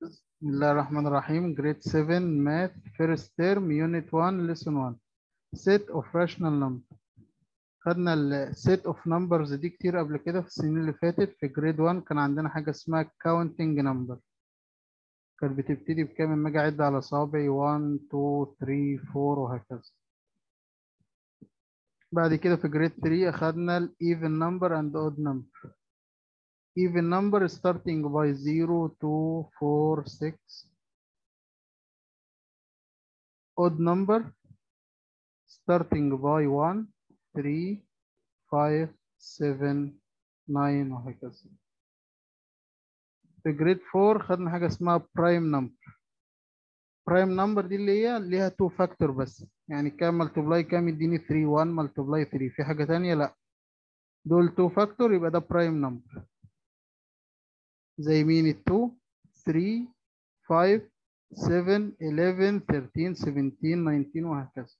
بسم الله الرحمن الرحيم grade 7 math first term unit 1 lesson 1 set of rational number خدنا ال set of numbers دي كتير قبل كده في السنين اللي فاتت في grade 1 كان عندنا حاجة اسمها counting number كانت بتبتدي بكام لما اجي اعد على صوابعي 1 2 3 4 وهكذا بعد كده في grade 3 اخدنا ال even number and odd number even number starting by 0 2 4 6 odd number starting by 1 3 5 7 9 وهكذا في جريد 4 خدنا حاجة اسمها prime number prime number دي اللي هي ليها 2 فاكتور بس يعني كام ملتبلاي كام يديني 3 1 ملتبلاي 3 في حاجة تانية لا دول 2 فاكتور يبقى ده prime number زي مين ال 2 3 5 7 11 13 17 19 وهكذا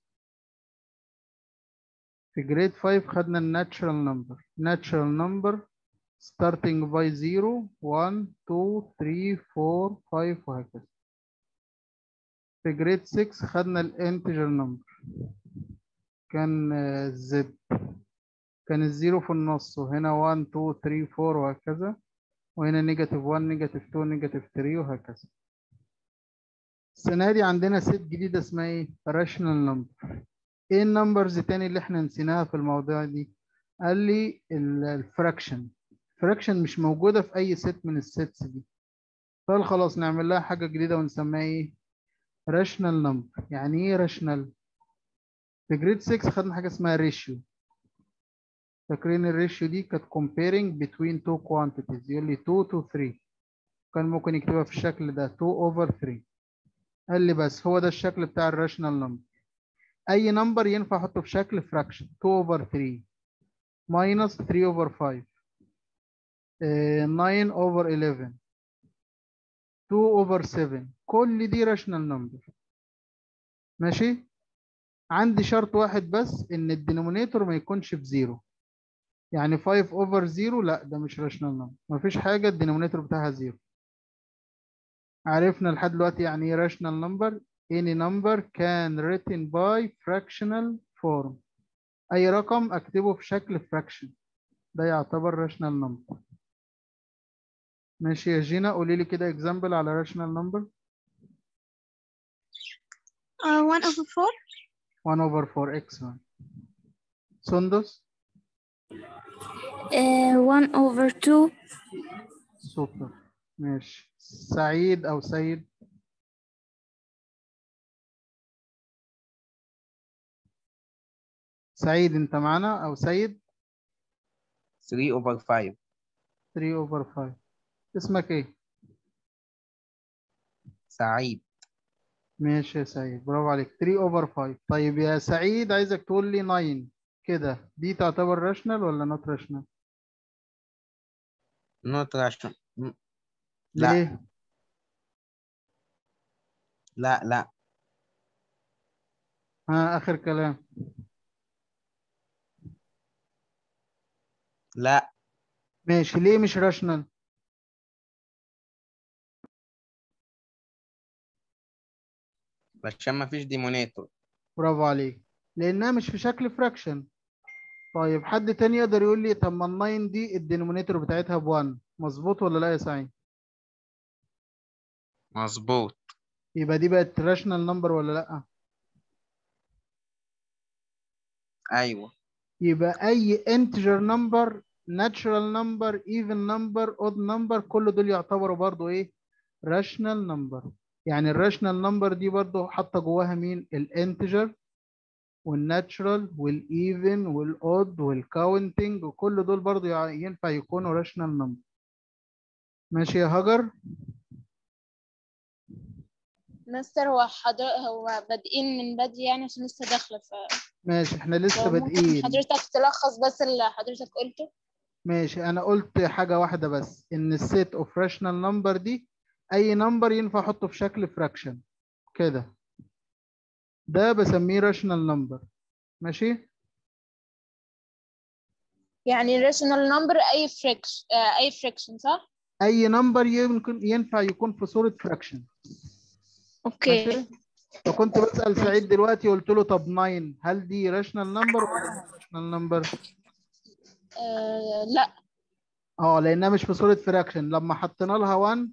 في جريد 5 خدنا الناتشرال نمبر natural number starting by 0 1 2 3 4 5 وهكذا في جريد 6 خدنا الانتجر نمبر كان زد كان الزيرو في النص وهنا 1 2 3 4 وهكذا وهنا نيجاتيف 1 نيجاتيف 2 نيجاتيف 3 وهكذا السنة دي عندنا ست جديدة اسمها ايه؟ راشنال نمبر ايه النمبرز تاني اللي احنا نسيناها في المواضيع دي؟ قال لي الفراكشن الفراكشن مش موجودة في أي ست من السيتس دي فقال خلاص نعمل لها حاجة جديدة ونسميها ايه؟ راشنال نمبر يعني ايه راشنال؟ في جريد 6 خدنا حاجة اسمها ريشيو فاكرين الريشيو دي كانت comparing between two quantities يقول لي 2 to 3 كان ممكن يكتبها في الشكل ده 2 over 3 قال لي بس هو ده الشكل بتاع الراشنال نمبر اي نمبر ينفع احطه في شكل fraction 2 over 3 minus 3 over 5 9 over 11 2 over 7 كل دي راشنال نمبر ماشي عندي شرط واحد بس ان الدينومينيتور ما يكونش بزيرو يعني 5 over 0 لا ده مش راشنال نمبر مفيش حاجه الدينومينيتور بتاعها زيرو عرفنا لحد دلوقتي يعني ايه راشنال نمبر any number can written by fractional form اي رقم اكتبه في شكل fraction ده يعتبر راشنال نمبر ماشي يا جينا قولي لي كده example على راشنال نمبر Uh, 1 over 4 1 over 4 excellent سندس uh, 1 over 2 سوبر ماشي سعيد او سيد سعيد انت معانا او سيد 3 over 5 3 over 5 اسمك ايه سعيد ماشي يا سعيد برافو عليك 3 over 5 طيب يا سعيد عايزك تقول لي 9 كده دي تعتبر راشنال ولا نوت راشنال not rational م- لا ليه لا لا ها اخر كلام لا ماشي ليه مش راشنال عشان ما فيش ديمونيتور برافو عليك لانها مش في شكل فراكشن طيب حد تاني يقدر يقول لي طب ما ال 9 دي الدينومينيتور بتاعتها ب 1 مظبوط ولا لا يا سعيد مظبوط يبقى دي بقت راشنال نمبر ولا لا ايوه يبقى اي integer number natural number even number odd number كل دول يعتبروا برضو ايه rational number يعني الراشنال نمبر دي برضو حاطه جواها مين الانتجر والناتشرال والايفن والاود والكاونتنج وكل دول برضو يع- ينفع يكونوا راشنال نمبر ماشي يا هاجر مستر هو حضر هو بادئين من بدري يعني عشان لسه داخلة ف ماشي احنا لسه لو ممكن بادئين حضرتك تلخص بس اللي حضرتك قلته ماشي انا قلت حاجه واحده بس ان السيت اوف راشنال نمبر دي اي نمبر ينفع احطه في شكل فراكشن كده ده بسميه راشنال نمبر ماشي يعني rational number أي فريكش أي فريكشن صح؟ اي نمبر يمكن ينفع يكون في صوره فراكشن اوكي ماشي فكنت بسال سعيد دلوقتي قلت له طب 9 هل دي راشنال نمبر ولا راشنال نمبر آه لا اه لانها مش في صوره فراكشن لما حطينا لها 1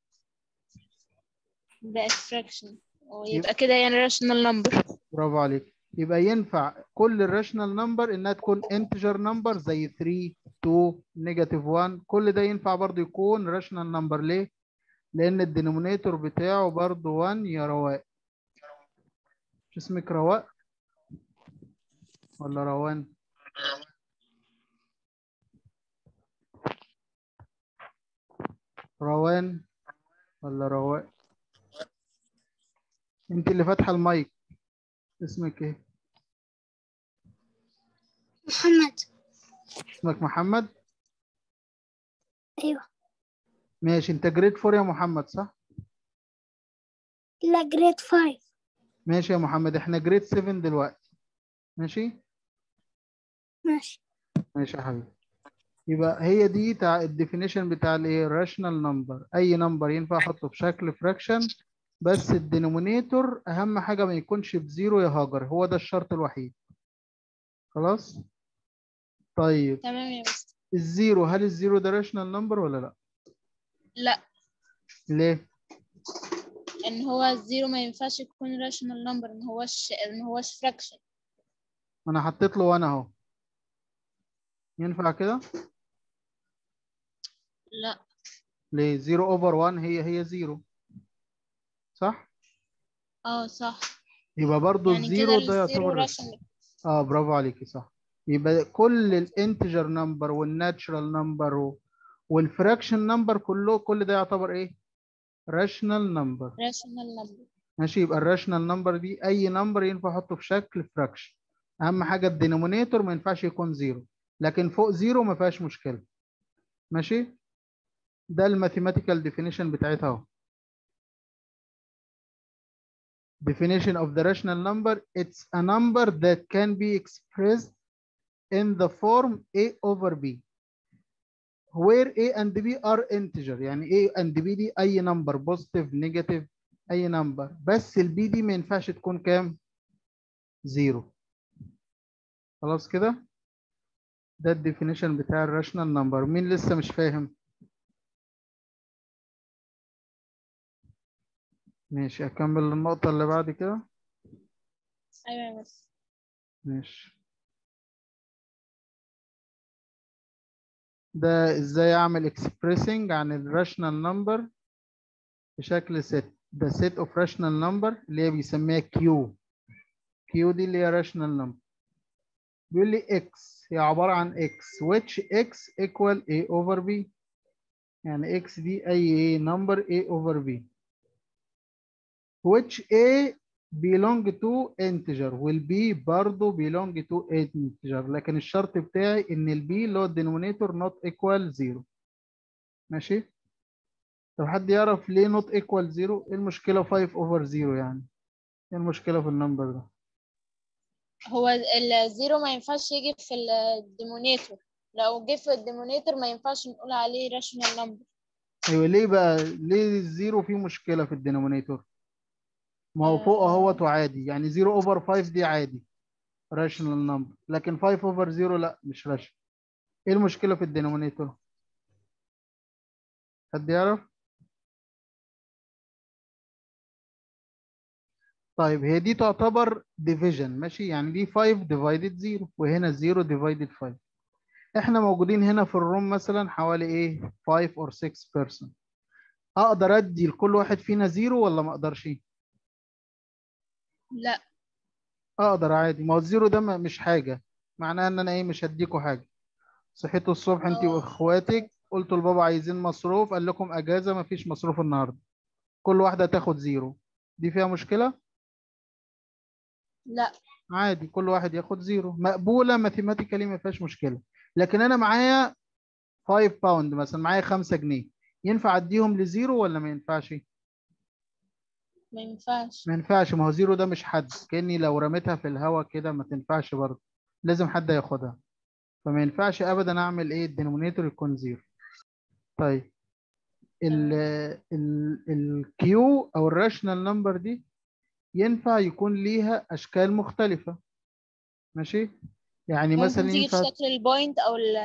بقت fraction ويبقى كده يعني rational number برافو عليك يبقى ينفع كل الراشنال نمبر انها تكون انتجر نمبر زي 3 2 نيجاتيف 1 كل ده ينفع برضو يكون راشنال نمبر ليه لان الدينومينيتور بتاعه برضو 1 يا رواق مش اسمك رواق ولا روان روان ولا رواق انت اللي فاتحه المايك اسمك ايه محمد اسمك محمد أيوة ماشي انت جريد 4 يا محمد صح لا جريد فايف ماشي يا محمد احنا جريد 7 دلوقتي ماشي ماشي ماشي يا حبيبي يبقى هي دي تاع الديفينيشن بتاع الايه راشنال نمبر اي نمبر ينفع احطه في شكل فراكشن بس الدينومينيتور اهم حاجه ما يكونش بزيرو يا هاجر هو ده الشرط الوحيد خلاص طيب تمام يا مستر الزيرو هل الزيرو ده راشنال نمبر ولا لا لا ليه ان هو الزيرو ما ينفعش يكون rational number ان هوش ان هوش fraction انا حطيت له وانا اهو ينفع كده لا ليه 0 اوفر 1 هي هي 0 صح اه صح يبقى برضو يعني كده الزيرو ده الزيرو يعتبر rational اه برافو عليكي صح يبقى كل الانتجر نمبر والناتشرال نمبر والفراكشن نمبر كله كل ده يعتبر ايه راشنال نمبر rational number ماشي يبقى الراشنال نمبر دي اي نمبر ينفع احطه في شكل فراكشن اهم حاجه الدينومينيتور ما ينفعش يكون زيرو لكن فوق زيرو ما فيهاش مشكله ماشي ده الماثيماتيكال ديفينيشن بتاعتها اهو definition of the rational number it's a number that can be expressed in the form a over b where a and b are integer يعني a and b دي اي number positive negative اي number بس ال b دي ما ينفعش تكون كام زيرو خلاص كده ده الديفينيشن بتاع الراشنال نمبر مين لسه مش فاهم ماشي اكمل النقطة اللي بعد كده ايوه يا مستر ماشي ده ازاي اعمل expressing عن الراشنال نمبر بشكل set ده set of rational number اللي هي بيسميها Q Q دي اللي هي rational number بيقول لي X هي عبارة عن X which X equal A over B يعني X دي أي إيه number A over B which A belong to integer وال B برضه belong to integer لكن الشرط بتاعي إن ال B اللي هو الدينومينيتور not equal 0 ماشي طب حد يعرف ليه not equal 0 إيه المشكلة 5 over 0 يعني إيه المشكلة في النمبر ده هو الزيرو ما ينفعش يجي في الديمونيتور لو جه في الديمونيتور ما ينفعش نقول عليه rational number ايوه ليه بقى ليه الزيرو فيه مشكله في الدينومينيتور ما هو فوق اهوت وعادي يعني 0 اوفر 5 دي عادي راشنال نمبر لكن 5 اوفر 0 لا مش راشنال ايه المشكله في الدينومينيتور حد يعرف طيب هي دي تعتبر ديفيجن ماشي يعني دي 5 ديفايدد 0 وهنا 0 ديفايدد 5 احنا موجودين هنا في الروم مثلا حوالي ايه 5 اور 6 بيرسون اقدر ادي لكل واحد فينا زيرو ولا ما اقدرش لا اقدر عادي ما هو الزيرو ده ما- مش حاجه معناها ان انا ايه مش هديكوا حاجه صحيتوا الصبح انت آه. واخواتك قلتوا لبابا عايزين مصروف قال لكم اجازه ما فيش مصروف النهارده كل واحده تاخد زيرو دي فيها مشكله لا عادي كل واحد ياخد زيرو مقبوله ماثيماتيكالي ما فيهاش مشكله لكن انا معايا 5 باوند مثلا معايا 5 جنيه ينفع اديهم لزيرو ولا ما ينفعش ما ينفعش ما ينفعش ما هو زيرو ده مش حد كاني لو رميتها في الهواء كده ما تنفعش برضه لازم حد ياخدها فما ينفعش ابدا اعمل ايه الدينومينيتور يكون زيرو طيب ال ال الكيو او الراشنال نمبر دي ينفع يكون ليها اشكال مختلفة ماشي يعني ممكن مثلا تيجي في ينفع شكل البوينت او ال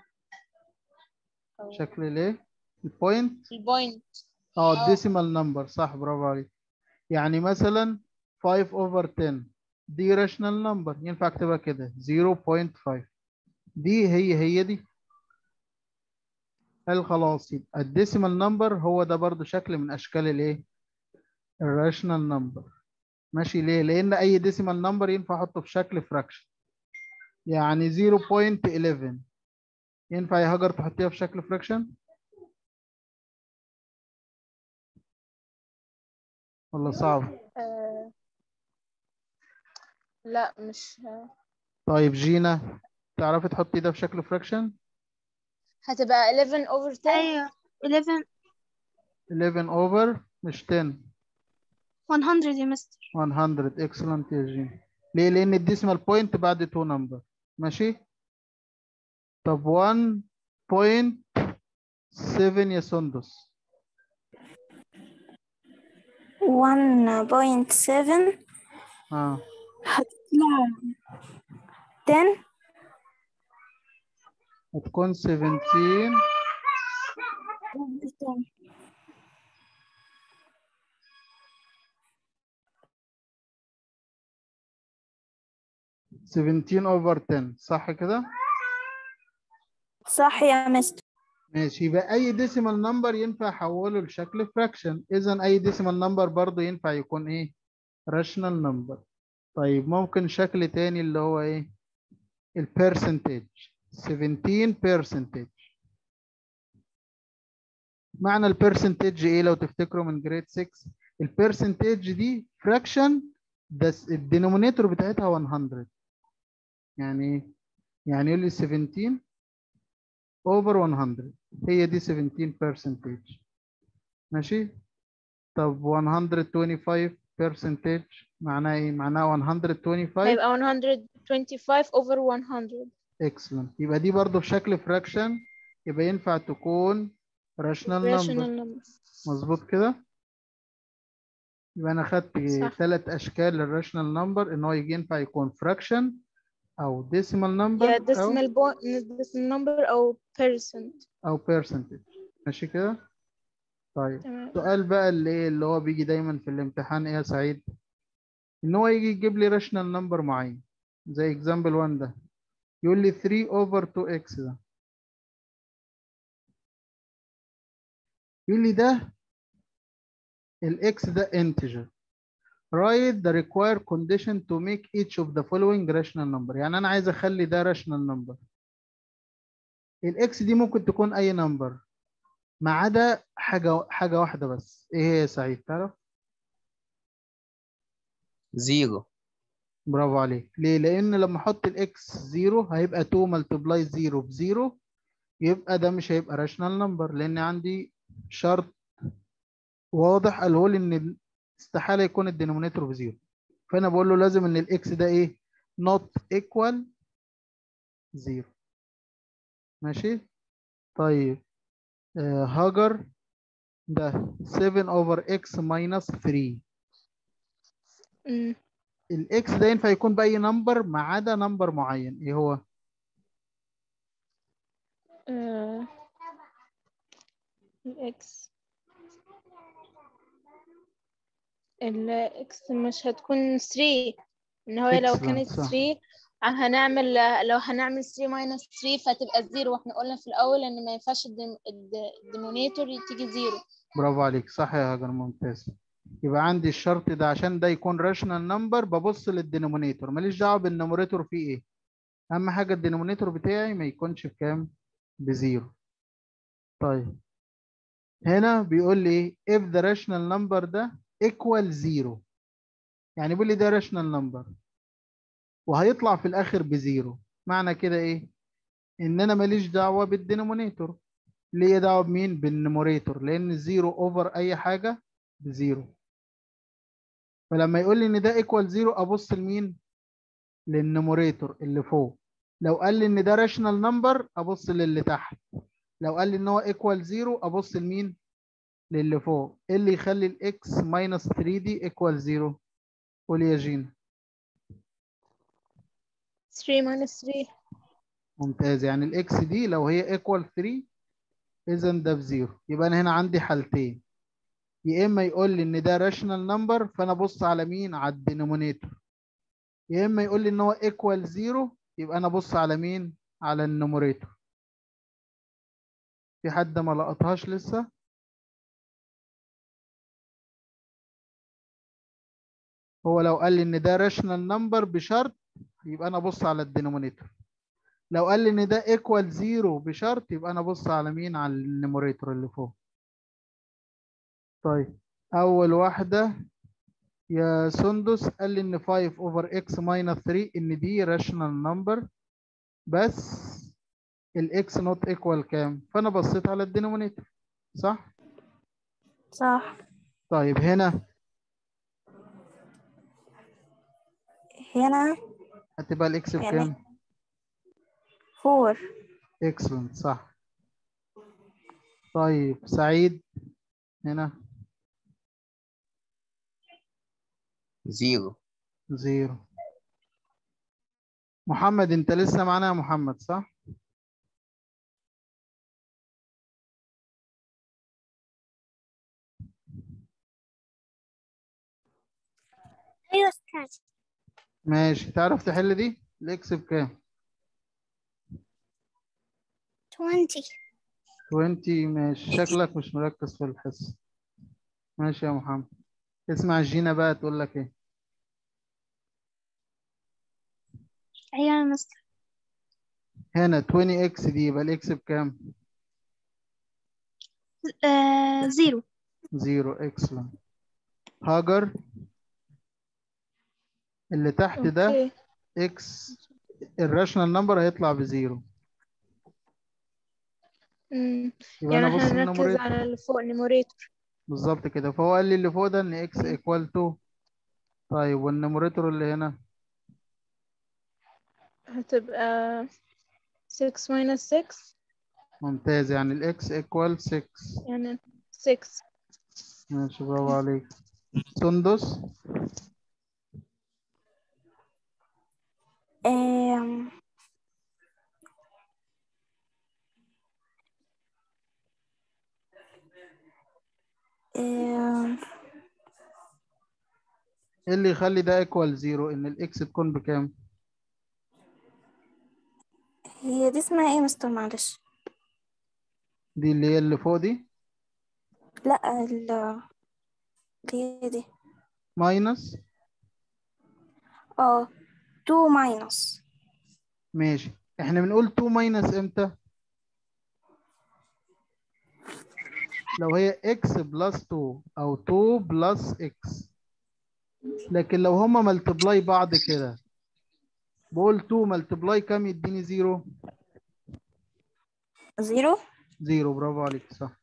أو شكل الايه البوينت البوينت اه آه. الديسيمال نمبر صح برافو عليك يعني مثلا 5 over 10 دي راشنال نمبر ينفع اكتبها كده 0.5 دي هي هي دي قال خلاص يبقى الديسيمال نمبر هو ده برضو شكل من اشكال الايه الراشنال نمبر ماشي ليه لان اي ديسيمال نمبر ينفع احطه في شكل فراكشن يعني 0.11 ينفع يا هاجر تحطيها في شكل فراكشن ولا صعب آه. لا مش طيب جينا تعرفي تحطي ده في شكل فراكشن هتبقى 11 over 10 أيوة 11 11 over مش 10 100 يا مستر 100 excellent يا جين ليه لان الديسيمال بوينت بعد 2 نمبر ماشي طب 1.7 يا سندس 1.7 اه هتطلع 10 هتكون 17 17 over 10 صح كده صح يا مستر ماشي يبقى اي ديسيمال نمبر ينفع احوله لشكل فراكشن اذا اي ديسيمال نمبر برضه ينفع يكون ايه راشنال نمبر طيب ممكن شكل تاني اللي هو ايه البرسنتج 17 percentage معنى البرسنتج ايه لو تفتكروا من جريد 6 البرسنتج دي فراكشن ده الدينومينيتور بتاعتها 100 يعني ايه يعني يقول لي 17 over 100 هي دي 17 percentage ماشي طب 125 percentage معناها ايه معناها 125 هيبقى 125 over 100 excellent يبقى دي برضو في شكل fraction يبقى ينفع تكون rational number rational number مظبوط كده يبقى انا خدت صح. ثلاث اشكال للراشنال نمبر ان هو يجي ينفع يكون fraction او decimal number يا او decimal point decimal number أو percent او percentage ماشي كده طيب تمام السؤال بقى اللي ايه اللي هو بيجي دايما في الامتحان ايه يا سعيد ان هو يجي يجيب لي راشنال نمبر معين زي example 1 ده يقول لي 3 over 2x ده يقول لي ده الاكس ده integer write the required condition to make each of the following rational number يعني انا عايز اخلي ده rational number الاكس دي ممكن تكون اي نمبر ما عدا حاجه حاجه واحده بس ايه هي يا سعيد تعرف زيرو برافو عليك ليه لان لما احط الاكس زيرو هيبقى 2 ملتبلاي زيرو بزيرو يبقى ده مش هيبقى راشنال نمبر لان عندي شرط واضح قاله لي ان استحاله يكون الدينومينيتور بزيرو فانا بقول له لازم ان الاكس ده ايه not equal زيرو ماشي طيب آه هاجر ده 7 over x minus 3 أمم. الاكس ده ينفع يكون باي نمبر ما عدا نمبر معين ايه هو آه، الإكس الإكس مش هتكون 3 إن هو لو Excellent، كانت صح. 3 هنعمل لو هنعمل 3 ماينس 3 فتبقى 0 واحنا قلنا في الأول إن ما ينفعش الدم- الد- الديمونيتور تيجي 0 برافو عليك صح يا هاجر ممتاز يبقى عندي الشرط ده عشان ده يكون راشنال نمبر ببص للدينومينيتور ماليش دعوه بالنوميريتور فيه ايه اهم حاجه الدينومينيتور بتاعي ما يكونش بكام بزيرو طيب هنا بيقول لي ايه if the rational number ده equal zero يعني بيقول لي ده rational number وهيطلع في الاخر بزيرو معنى كده ايه ان انا ماليش دعوه بالدينومينيتور ليا دعوه بمين بالنوميريتور لان الزيرو اوفر اي حاجه بزيرو فلما يقول لي ان ده ايكوال زيرو ابص لمين للنوميريتور اللي فوق لو قال لي ان ده راشنال نمبر ابص للي تحت لو قال لي ان هو ايكوال زيرو ابص لمين للي فوق ايه اللي يخلي الاكس ماينس 3 دي ايكوال 0 قول يا جينا 3 minus 3 ممتاز يعني الاكس دي لو هي ايكوال 3 اذا ده بزيرو يبقى انا هنا عندي حالتين يا اما يقول لي ان ده راشونال نمبر فانا ابص على مين على الدينومينيتور يا اما يقول لي ان هو ايكوال زيرو يبقى انا ابص على مين على النوميريتور في حد ما لقطهاش لسه هو لو قال لي ان ده راشونال نمبر بشرط يبقى انا ابص على الدينومينيتور لو قال لي ان ده ايكوال زيرو بشرط يبقى انا ابص على مين على النيموريتور اللي فوق طيب اول واحده يا سندس قال لي ان 5 اوفر اكس ماينس 3 ان دي راشونال نمبر بس الاكس نوت ايكوال كام فانا بصيت على الدينومينيتور صح صح طيب هنا هنا هتبقى الاكس يعني بكام فور اكسلنت صح طيب سعيد هنا زيرو زيرو محمد انت لسه معانا يا محمد صح أيوة أستاذ ماشي تعرف تحل دي الاكس بكام 20 20 ماشي شكلك مش مركز في الحصة ماشي يا محمد اسمع جينا بقى تقول لك ايه أيوة يا مستر هنا 20 اكس دي يبقى الاكس بكام آه زيرو زيرو اكسلنت هاجر اللي تحت ده اوكي اكس الراشنال نمبر هيطلع بزيرو امم يبقى يعني انا ابص احنا نركز النوميريتور على اللي فوق النيموريتور بالظبط كده فهو قال لي اللي فوق ده ان اكس ايكوال 2 طيب والنوميريتور اللي هنا هتبقى 6 minus 6 ممتاز يعني الاكس ايكوال 6 يعني 6 ماشي برافو عليك سندس um, um, ايه اللي يخلي ده ايكوال 0 ان الاكس تكون بكام هي دي اسمها ايه يا مستر معلش دي اللي هي اللي فوق دي لا ال اللي هي دي ماينس اه 2 minus ماشي احنا بنقول 2 ماينس امتى لو هي x بلس 2 او 2 بلس x لكن لو هما ملتبلاي بعض كده بقول 2 ملتبلاي كام يديني 0 زيرو 0 برافو عليك صح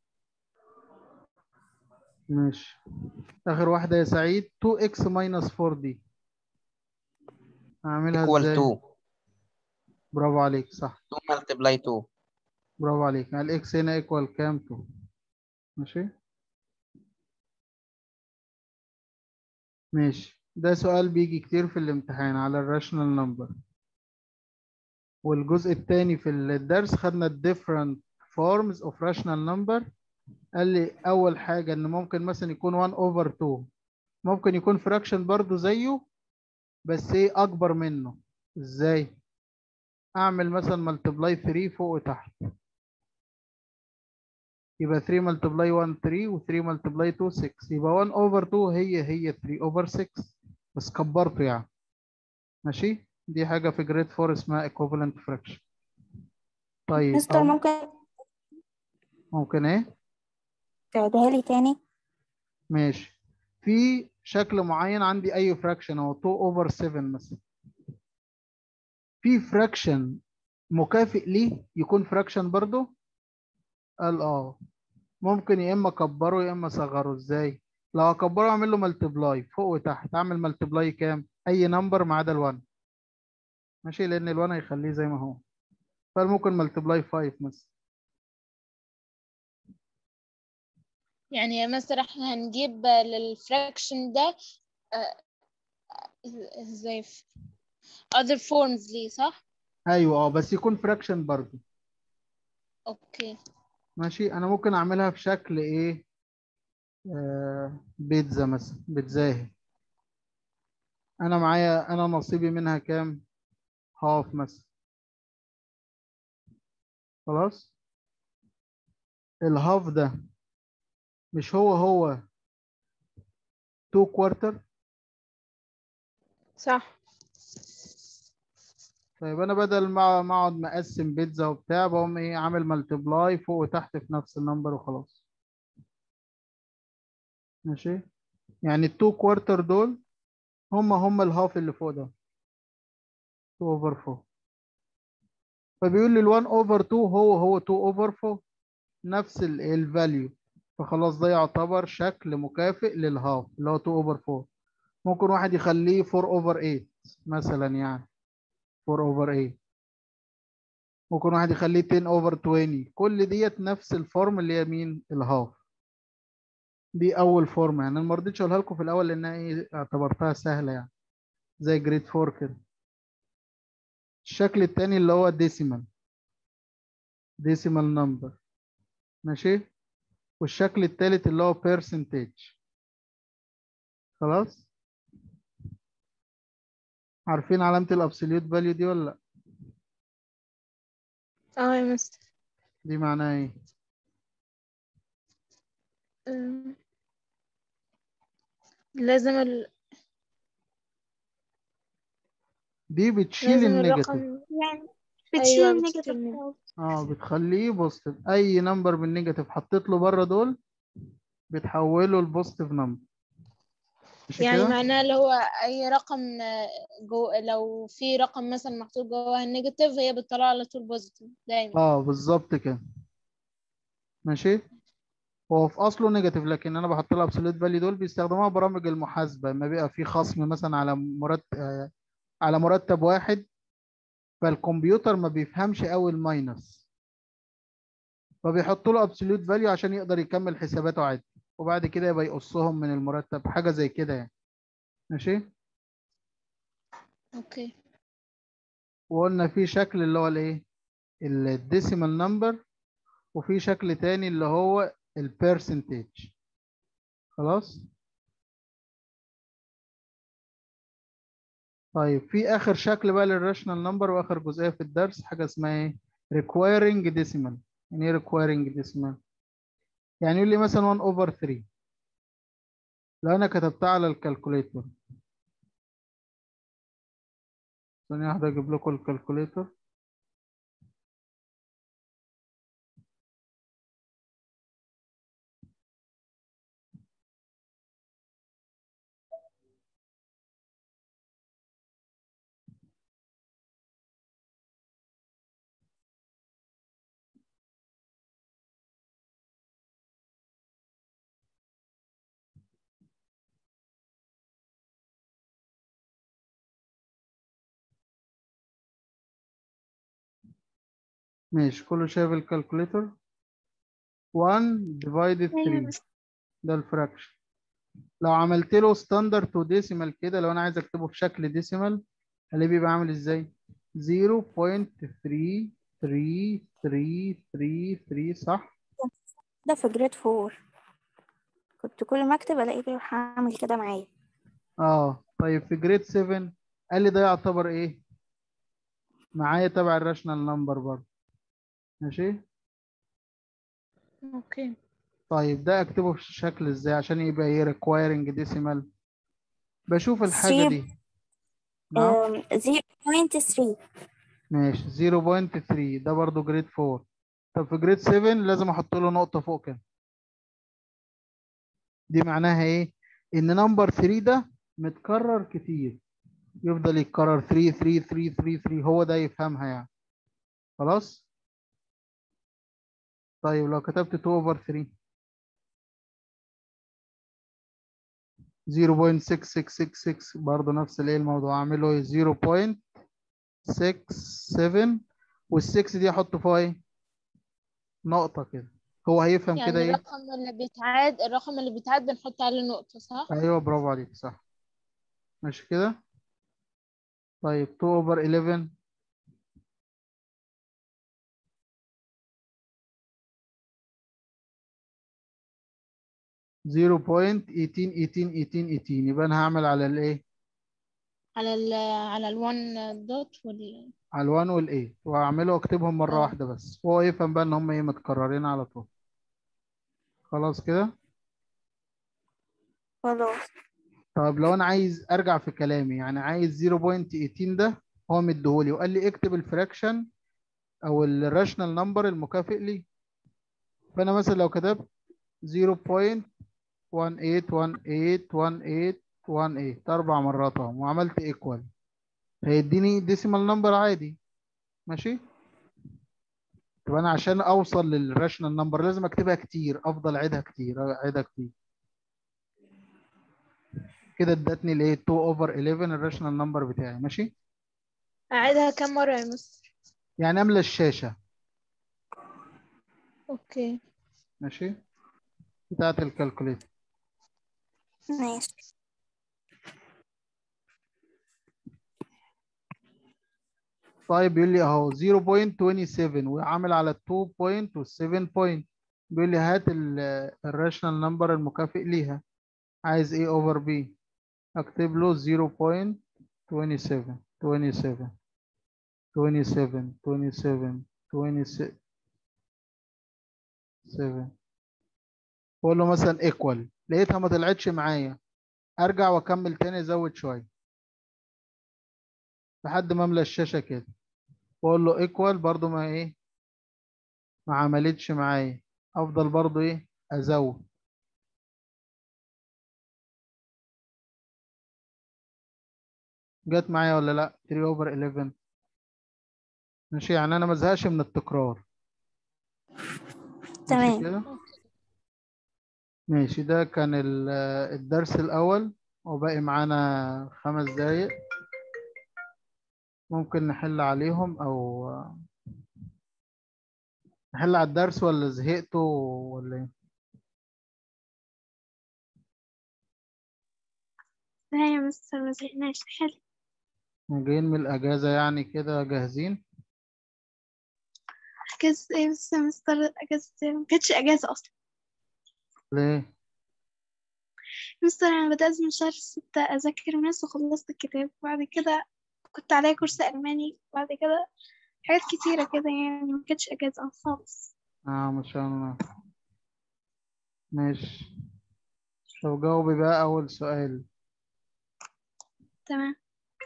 ماشي اخر واحده يا سعيد 2x ماينس 4 دي هعملها equal ازاي 2 برافو عليك صح 2 multiply 2 برافو عليك يعني الاكس هنا ايكوال كام 2 ماشي ماشي ده سؤال بيجي كتير في الامتحان على الراشنال نمبر والجزء الثاني في الدرس خدنا different forms of rational number قال لي اول حاجه ان ممكن مثلا يكون 1 over 2 ممكن يكون fraction برضو زيه بس ايه اكبر منه ازاي اعمل مثلا ملتبلاي 3 فوق وتحت يبقى 3 ملتبلاي 1 3 و 3 ملتبلاي 2 6 يبقى 1 اوفر 2 هي هي 3 اوفر 6 بس كبرته يعني ماشي دي حاجه في جريد 4 اسمها equivalent fraction طيب مستر أو ممكن ممكن ايه تعيدها لي تاني ماشي في شكل معين عندي اي fraction اهو 2 اوفر 7 مثلا في fraction مكافئ ليه يكون fraction برضو قال اه ممكن يا اما اكبره يا اما اصغره ازاي لو اكبره اعمل له ملتبلاي فوق وتحت اعمل ملتبلاي كام اي نمبر ما عدا ال1 ماشي لان ال1 هيخليه زي ما هو فممكن ملتبلاي 5 مثلا يعني مثلا احنا هنجيب للفراكشن ده آه، ازاي في other forms ليه صح؟ ايوه اه بس يكون فراكشن برضه اوكي ماشي انا ممكن اعملها في شكل ايه آه بيتزا مثلا بيتزاهي انا معايا انا نصيبي منها كام هاف مثلا خلاص الهاف ده مش هو هو 2 كوارتر صح طيب انا بدل ما ما اقعد مقسم بيتزا وبتاع بقوم ايه عامل ملتبلاي فوق وتحت في نفس النمبر وخلاص ماشي يعني التو كوارتر دول هم هم الهاف اللي فوق ده 2 اوفر 4 فبيقول لي ال1 اوفر 2 هو هو 2 اوفر 4 نفس الفاليو فخلاص ده يعتبر شكل مكافئ للهاف اللي هو 2 اوفر 4 ممكن واحد يخليه 4 اوفر 8 مثلا يعني 4 اوفر 8 ممكن واحد يخليه 10 اوفر 20 كل ديت نفس الفورم اللي هي مين الهاف دي اول فورم يعني انا ما رضيتش اقولها لكم في الاول لانها ايه اعتبرتها سهله يعني زي جريد 4 كده الشكل التاني اللي هو ديسيمال ديسيمال نمبر ماشي والشكل التالت اللي هو percentage خلاص عارفين علامة الابسوليوت فاليو دي ولا لا اه يا مستر دي معناها ايه أم، لازم ال... دي بتشيل لازم النيجاتيف الرقم يعني بتشيل أيوة النيجاتيف بتشيل النيجاتيف. خالص. اه بتخليه بوزيتيف اي نمبر بالنيجاتيف حطيت له بره دول بتحوله لبوزيتيف نمبر مش يعني كده معناه اللي هو أي رقم آه، جو لو في رقم مثلا محطوط جواها النيجاتيف هي بتطلع على طول بوزيتيف دايما اه بالظبط كده ماشي هو في اصله نيجاتيف لكن انا بحط له ابسوليت فاليو دول بيستخدموها برامج المحاسبه لما بيبقى في خصم مثلا على مرتب آه على مرتب واحد فالكمبيوتر ما بيفهمش قوي الماينس فبيحط له ابسوليوت فاليو عشان يقدر يكمل حساباته عادي وبعد كده يبقى يقصهم من المرتب حاجه زي كده يعني ماشي اوكي وقلنا في شكل اللي هو الايه الديسيمال نمبر وفي شكل تاني اللي هو البرسنتج خلاص طيب في اخر شكل بقى للراشنال نمبر واخر جزئيه في الدرس حاجه اسمها ايه requiring decimal يعني ايه requiring decimal يعني يقول لي مثلا 1 over 3 لو انا كتبتها على الكالكوليتر ثانية واحدة اجيب لكم الكالكوليتر ماشي كله شايف الكالكوليتر 1 divided أيوة 3 بس ده الفراكشن لو عملت له ستاندرد تو ديسيمال كده لو انا عايز اكتبه في شكل ديسيمال اللي بيبقى عامل ازاي 0.3333 صح ده في جريد فور كنت كل ما اكتب الاقيه بيروح عامل كده معايا اه طيب في جريد 7 قال لي ده يعتبر ايه معايا تبع الراشنال نمبر برضه ماشي اوكي طيب ده اكتبه في شكل ازاي عشان يبقى ايه requiring decimal بشوف الحاجة Three- دي نعم زيرو بوينت ثري ماشي 0.3 ده برضو جريد 4 طب في جريد 7 لازم احط له نقطة فوق كده دي معناها ايه ان نمبر 3 ده متكرر كتير يفضل يتكرر 3 3 3 3 3 هو ده يفهمها يعني خلاص طيب لو كتبت 2 over 3 0.6666 برضه نفس الايه الموضوع اعمل له 0.67 وال6 دي احط فيها ايه نقطة كده هو هيفهم يعني كده ايه الرقم اللي بيتعاد الرقم اللي بيتعاد بنحط عليه نقطة صح؟ ايوه برافو عليك صح ماشي كده طيب 2 over 11 0 point 18 18 18 18 يبقى انا هعمل على الايه على ال على الوان دوت وال على ال1 وال8 وهعمله واكتبهم مره آه. واحده بس وهو يفهم بقى ان هم ايه متكررين على طول خلاص كده خلاص طب لو انا عايز ارجع في كلامي يعني عايز 0.18 ده هو مديهولي وقال لي اكتب الفراكشن او الراشنال نمبر المكافئ لي فانا مثلا لو كتبت 0.18181818 اربع مرات اهو وعملت ايكوال هيديني ديسيمال نمبر عادي ماشي طب انا عشان اوصل للراشنال نمبر لازم اكتبها كتير افضل اعيدها كتير اعيدها كتير كده ادتني الايه 2 اوفر 11 الراشنال نمبر بتاعي ماشي أعيدها كم مرة يا مستر؟ يعني املى الشاشه أوكي ماشي بتاعت الكالكوليتر ماشي طيب بيقول لي اهو 0.27 وعامل على 2 بوينت وال7 بوينت بيقول لي هات الراشنال نمبر المكافئ ليها عايز ايه اوفر بي اكتب له 0.27 27 27 27 27 27 بقول له مثلا ايكوال لقيتها ما طلعتش معايا ارجع واكمل تاني ازود شويه لحد ما املى الشاشه كده واقول له ايكوال برضو ما ايه ما عملتش معايا افضل برضو ايه ازود جت معايا ولا لا 3 اوفر 11 ماشي يعني انا ما ازهقش من التكرار ماشي تمام كده ماشي ده كان ال- الدرس الاول وباقي معانا خمس دقايق ممكن نحل عليهم او نحل على الدرس ولا زهقتوا ولا ايه لا يا مستر ما زهقناش حلو جايين من الاجازه يعني كده جاهزين أجازة إيه بس يا مستر أجازة إيه؟ ما كانتش أجازة أصلا ليه مستر أنا بدأت من شهر ستة أذاكر ماس وخلصت الكتاب وبعد كده كنت عليا كورس ألماني وبعد كده حاجات كتيرة كده يعني ما كانتش أجازة خالص اه ما شاء الله ماشي طب جاوبي بقى اول سؤال تمام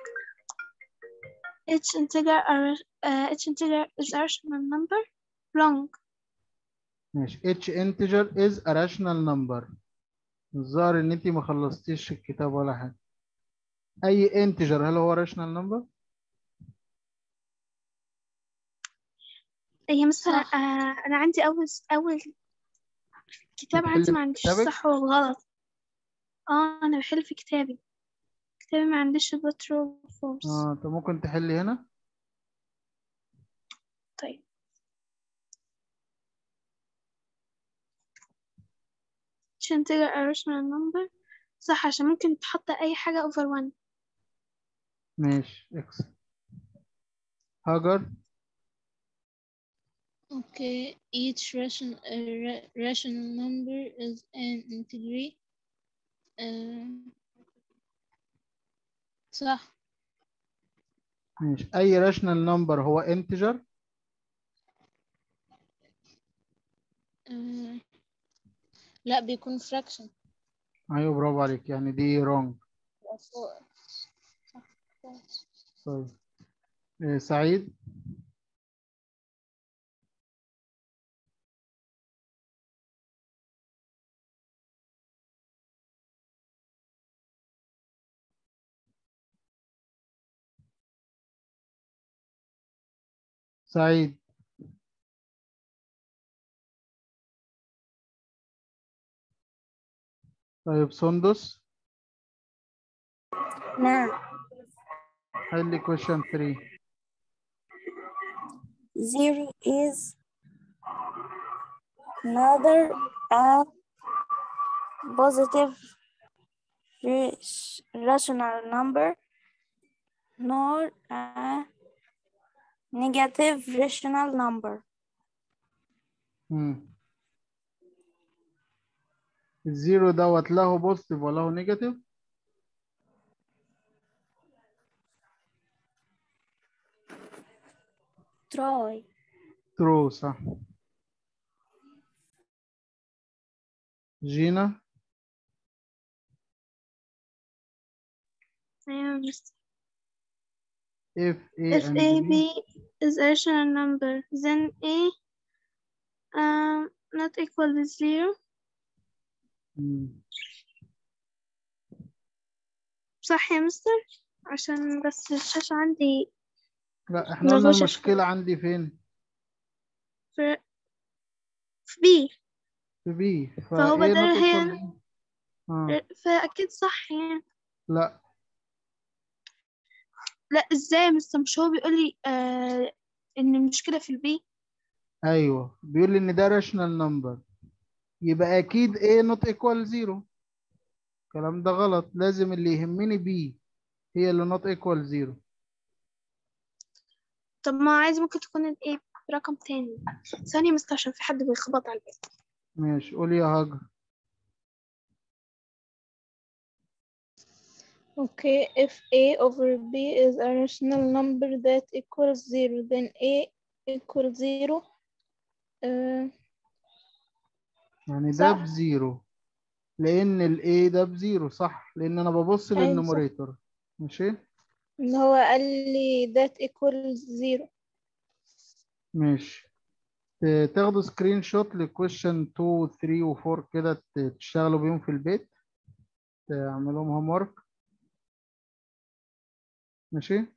each integer are, uh, each integer is a rational number wrong ماشي each integer is a rational number الظاهر ان انت ما خلصتيش الكتاب ولا حاجه اي integer هل هو rational number هي مستر صح. آه أنا عندي أول أول كتاب بتحل عندي في ما عنديش كتابك؟ الصح والغلط اه أنا بحل في كتابي كتابي ما عنديش the true false اه طب ممكن تحلي هنا طيب each integer a rational number صح عشان ممكن تحط أي حاجة over one ماشي اكس هاجر Okay, each ration, uh, ra- rational number is an integer. Uh, صح ماشي اي rational number هو integer uh, لا بيكون fraction ايوه برافو عليك يعني دي wrong يبقى فوق. صح كويس. طيب إيه سعيد سعيد طيب سندس نعم حل question 3 zero is neither a positive ras- rational number nor a negative rational number مم. الزيرو دوت له بوزيتيف وله نيجاتيف try ترو صح جينا أيوة مستر if A if and A B B is a rational number then A um, not equal to zero مم. صح يا مستر عشان بس الشاشة عندي لا احنا قلنا نغش المشكلة عندي فين في في B في بي فهو فA بدل not هي- equal B. آه. فأكيد صح يعني لا لا ازاي يا مستر مش هو بيقول لي آه ان المشكلة في البي ايوه بيقول لي ان ده راشنال نمبر يبقى اكيد A not equal zero الكلام ده غلط لازم اللي يهمني B هي اللي not equal zero طب ما عايز ممكن تكون الايه رقم تاني ثانية يا مستر عشان في حد بيخبط على البيت ماشي قول يا هاجر Okay, if A over B is a rational number that equals zero, then A equals zero. Uh, يعني ده صح. بزيرو لان ال A ده بزيرو صح لان انا ببص أيوة صح. للنوميريتور ماشي اللي هو قال لي that equals zero. ماشي ت- تاخدوا سكرين شوت لكويشن 2 و 3 و 4 كده ت- تشتغلوا بيهم في البيت تعملوهم هوم ورك ماشي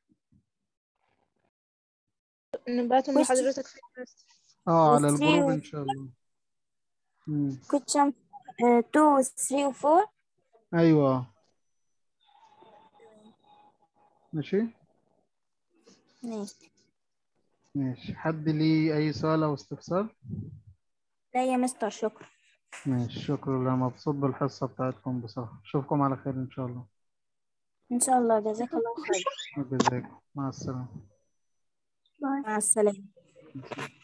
نبعتهم Question- لحضرتك في الدرس. اه على و three الجروب و- ان شاء الله مم. question uh, 2 3 و 4 ايوه ماشي ماشي ماشي حد ليه اي سؤال او استفسار لا يا مستر شكرا ماشي شكرا انا مبسوط بالحصة بتاعتكم بصراحة اشوفكم على خير ان شاء الله إن شاء الله جزاك الله خير جزاكم مع السلامة مع السلامة